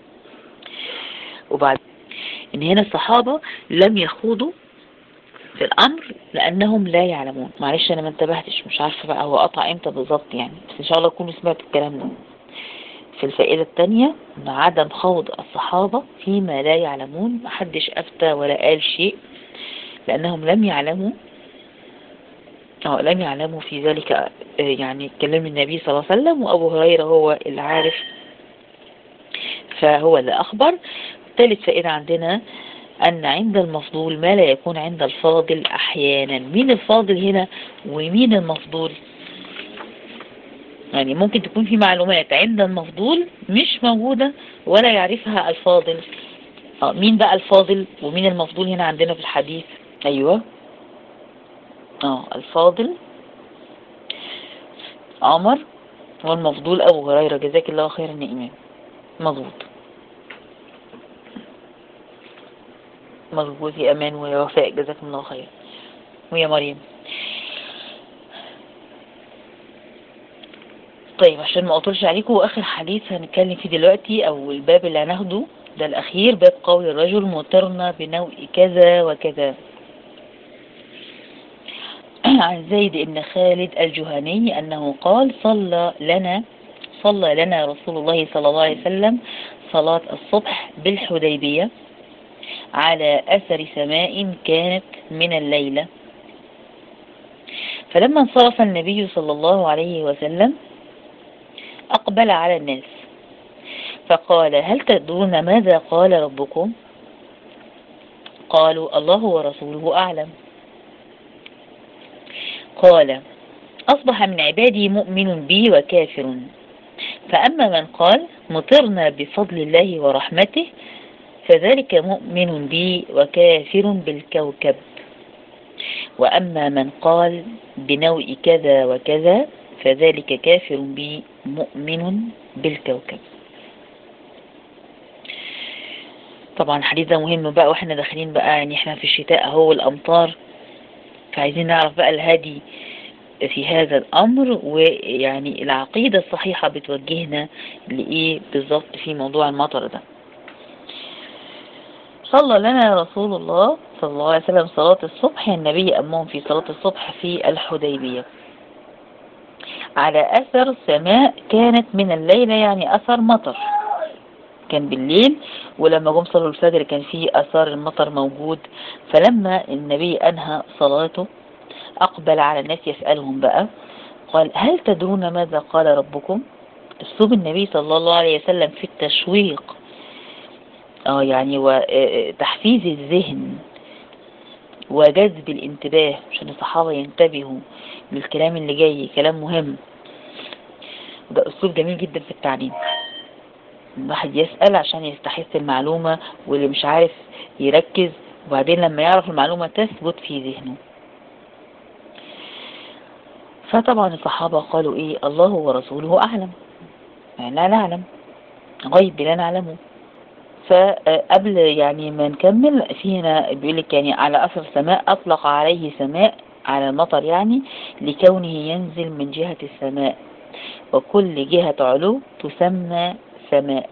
وبعد ان هنا الصحابة لم يخوضوا في الامر لانهم لا يعلمون معلش انا ما انتبهتش مش عارفة بقى هو قطع امتى بالظبط يعني بس ان شاء الله تكونوا سمعتوا الكلام ده في الفائدة الثانية ان عدم خوض الصحابة فيما لا يعلمون محدش افتى ولا قال شيء لانهم لم يعلموا اه لم يعلموا في ذلك آه، يعني كلام النبي صلى الله عليه وسلم وابو هريرة هو اللي عارف فهو اللي اخبر ثالث فائدة عندنا أن عند المفضول ما لا يكون عند الفاضل أحيانا مين الفاضل هنا ومين المفضول يعني ممكن تكون في معلومات عند المفضول مش موجودة ولا يعرفها الفاضل آه مين بقى الفاضل ومين المفضول هنا عندنا في الحديث أيوة اه الفاضل عمر والمفضول أبو هريرة جزاك الله خيرا يا إمام مظبوط مظبوط يا أمان ويا وفاء جزاكم الله خير ويا مريم طيب عشان ما اطولش عليكم واخر حديث هنتكلم فيه دلوقتي او الباب اللي هناخده ده الاخير باب قول الرجل مطرنا بنوء كذا وكذا عن زيد بن خالد الجهني انه قال صلى لنا صلى لنا رسول الله صلى الله عليه وسلم صلاة الصبح بالحديبية على أثر سماء كانت من الليلة فلما انصرف النبي صلى الله عليه وسلم أقبل على الناس فقال هل تدرون ماذا قال ربكم قالوا الله ورسوله أعلم قال أصبح من عبادي مؤمن بي وكافر فأما من قال مطرنا بفضل الله ورحمته فذلك مؤمن بي وكافر بالكوكب وأما من قال بنوء كذا وكذا فذلك كافر بي مؤمن بالكوكب طبعا الحديث ده مهم بقى واحنا داخلين بقى يعني احنا في الشتاء اهو الامطار فعايزين نعرف بقى الهادي في هذا الامر ويعني العقيدة الصحيحة بتوجهنا لايه بالظبط في موضوع المطر ده صلى لنا رسول الله صلى الله عليه وسلم صلاة الصبح النبي أمهم في صلاة الصبح في الحديبية على أثر سماء كانت من الليلة يعني أثر مطر كان بالليل ولما جم صلوا الفجر كان فيه أثار المطر موجود فلما النبي أنهى صلاته أقبل على الناس يسألهم بقى قال هل تدرون ماذا قال ربكم اسلوب النبي صلى الله عليه وسلم في التشويق اه يعني وتحفيز الذهن وجذب الانتباه عشان الصحابة ينتبهوا للكلام اللي جاي كلام مهم ده اسلوب جميل جدا في التعليم الواحد يسأل عشان يستحث المعلومة واللي مش عارف يركز وبعدين لما يعرف المعلومة تثبت في ذهنه فطبعا الصحابة قالوا ايه الله ورسوله اعلم يعني لا نعلم غيب لا نعلمه فقبل يعني ما نكمل في هنا بيقول لك يعني على أثر سماء أطلق عليه سماء على المطر يعني لكونه ينزل من جهة السماء وكل جهة علو تسمى سماء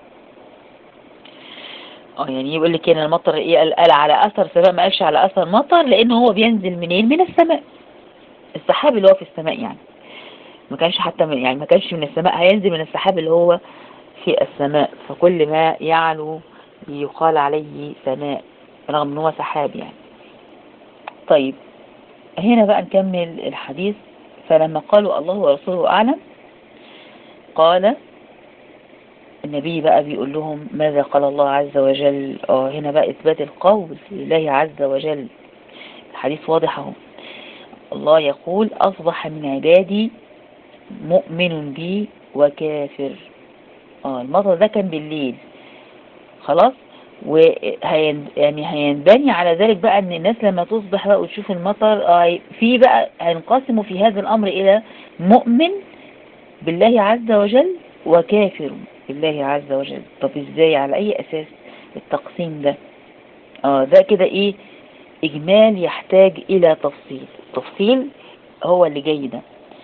اه يعني يقول لك هنا المطر ايه قال على اثر سماء ما قالش على اثر مطر لانه هو بينزل منين من السماء السحاب اللي هو في السماء يعني ما كانش حتى من يعني ما كانش من السماء هينزل من السحاب اللي هو في السماء فكل ما يعلو يقال عليه سماء رغم انه سحاب يعني طيب هنا بقى نكمل الحديث فلما قالوا الله ورسوله أعلم قال النبي بقى بيقول لهم ماذا قال الله عز وجل اه هنا بقى إثبات القول لله عز وجل الحديث واضح اهو الله يقول أصبح من عبادي مؤمن بي وكافر اه المطر ده كان بالليل خلاص وهين يعني هينبني على ذلك بقى ان الناس لما تصبح بقى وتشوف المطر آه في بقى هينقسموا في هذا الامر الى مؤمن بالله عز وجل وكافر بالله عز وجل طب ازاي على اي اساس التقسيم ده اه ده كده ايه اجمال يحتاج الى تفصيل التفصيل هو اللي جاي ده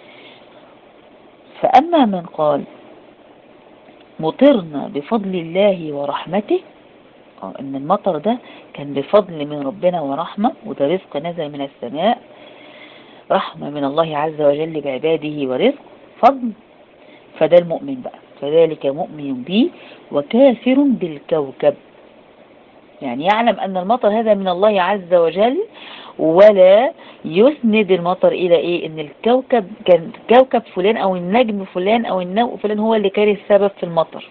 فاما من قال مطرنا بفضل الله ورحمته اه ان المطر ده كان بفضل من ربنا ورحمة وده رزق نزل من السماء رحمة من الله عز وجل بعباده ورزق فضل فده المؤمن بقى فذلك مؤمن به وكافر بالكوكب يعني يعلم أن المطر هذا من الله عز وجل ولا يسند المطر إلى إيه إن الكوكب كان كوكب فلان أو النجم فلان أو النوء فلان هو اللي كان السبب في المطر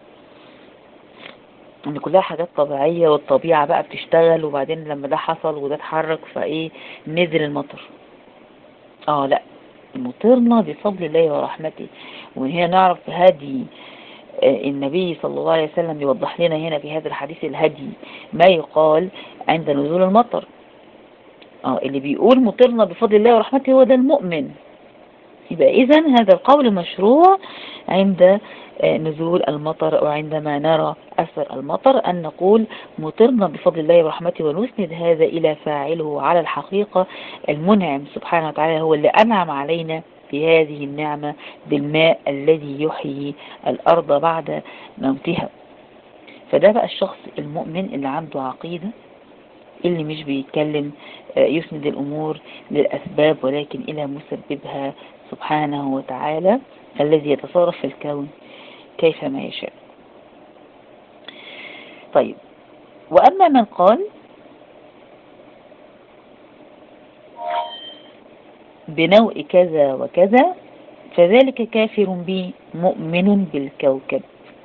ان كلها حاجات طبيعية والطبيعة بقى بتشتغل وبعدين لما ده حصل وده اتحرك فايه نزل المطر اه لا مطرنا بفضل الله ورحمته ومن هنا نعرف هدي النبي صلى الله عليه وسلم يوضح لنا هنا في هذا الحديث الهدي ما يقال عند نزول المطر اه اللي بيقول مطرنا بفضل الله ورحمته هو ده المؤمن يبقى اذا هذا القول مشروع عند نزول المطر وعندما نرى أثر المطر أن نقول مطرنا بفضل الله ورحمته ونسند هذا إلى فاعله على الحقيقة المنعم سبحانه وتعالى هو اللي أنعم علينا بهذه النعمة بالماء الذي يحيي الأرض بعد موتها فده بقى الشخص المؤمن اللي عنده عقيدة اللي مش بيتكلم يسند الأمور للأسباب ولكن إلى مسببها سبحانه وتعالى الذي يتصرف في الكون كيفما يشاء طيب وأما من قال بنوء كذا وكذا فذلك كافر بي مؤمن بالكوكب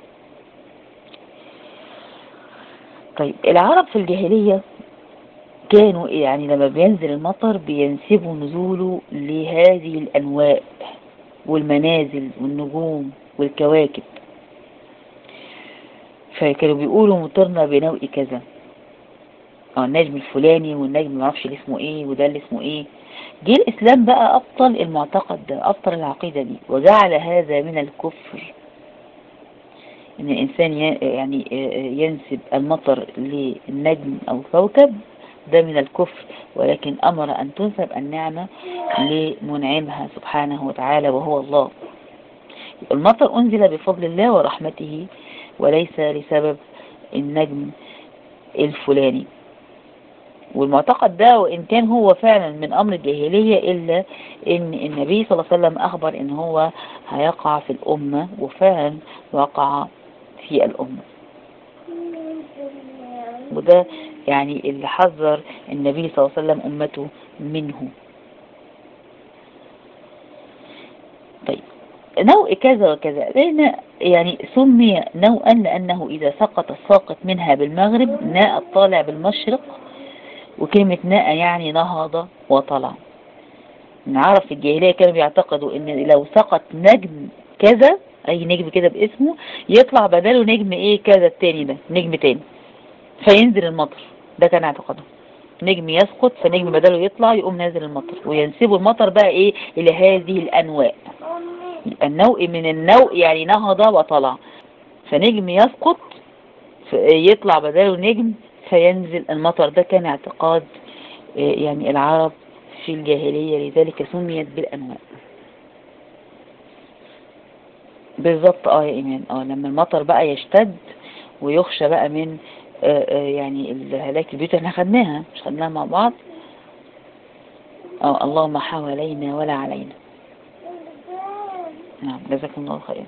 طيب العرب في الجاهلية كانوا يعني لما بينزل المطر بينسبوا نزوله لهذه الأنواء والمنازل والنجوم والكواكب فكانوا بيقولوا مطرنا بنوء كذا اه النجم الفلاني والنجم معرفش اللي اسمه ايه وده اللي اسمه ايه جه الاسلام بقى ابطل المعتقد ده ابطل العقيدة دي وجعل هذا من الكفر ان الانسان يعني ينسب المطر للنجم او كوكب ده من الكفر ولكن امر ان تنسب النعمة لمنعمها سبحانه وتعالى وهو الله المطر أنزل بفضل الله ورحمته وليس لسبب النجم الفلاني والمعتقد ده وإن كان هو فعلا من أمر الجاهلية إلا إن النبي صلى الله عليه وسلم أخبر إن هو هيقع في الأمة وفعلا وقع في الأمة وده يعني اللي حذر النبي صلى الله عليه وسلم أمته منه طيب نوء كذا وكذا لأن يعني سمي نوءا لأنه إذا سقط الساقط منها بالمغرب ناء الطالع بالمشرق وكلمة ناء يعني نهض وطلع نعرف في الجاهلية كانوا بيعتقدوا ان لو سقط نجم كذا اي نجم كده باسمه يطلع بداله نجم ايه كذا التاني ده نجم تاني فينزل المطر ده كان اعتقادهم نجم يسقط فنجم بداله يطلع يقوم نازل المطر وينسبوا المطر بقى ايه الى هذه الانواع النوء من النوء يعني نهض وطلع فنجم يسقط يطلع بداله نجم فينزل المطر ده كان اعتقاد يعني العرب في الجاهلية لذلك سميت بالأنواع بالظبط اه يا إيمان اه لما المطر بقى يشتد ويخشى بقى من آه آه يعني الهلاك البيوت احنا خدناها مش خدناها مع بعض اه اللهم حوالينا ولا علينا نعم جزاكم الله خيرا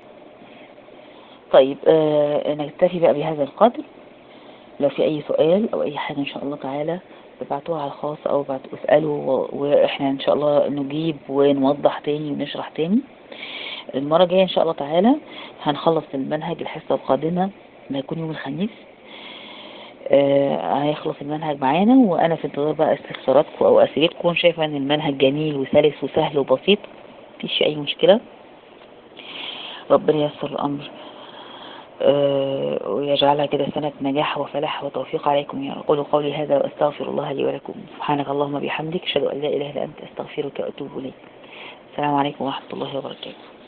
طيب آه نكتفي بقى بهذا القدر لو في اي سؤال او اي حاجة ان شاء الله تعالى ابعتوها على الخاص او اسألوا واحنا ان شاء الله نجيب ونوضح تاني ونشرح تاني المرة الجاية ان شاء الله تعالى هنخلص المنهج الحصة القادمة ما يكون يوم الخميس آه هيخلص المنهج معانا وانا في انتظار بقى استفساراتكم او اسئلتكم شايفه ان المنهج جميل وسلس وسهل وبسيط مفيش اي مشكله ربنا ييسر الامر آه ويجعلها كده سنة نجاح وفلاح وتوفيق عليكم يا رب قولوا قولي هذا وأستغفر الله لي ولكم سبحانك اللهم بحمدك أشهد أن لا إله إلا أنت أستغفرك وأتوب إليك السلام عليكم ورحمة الله وبركاته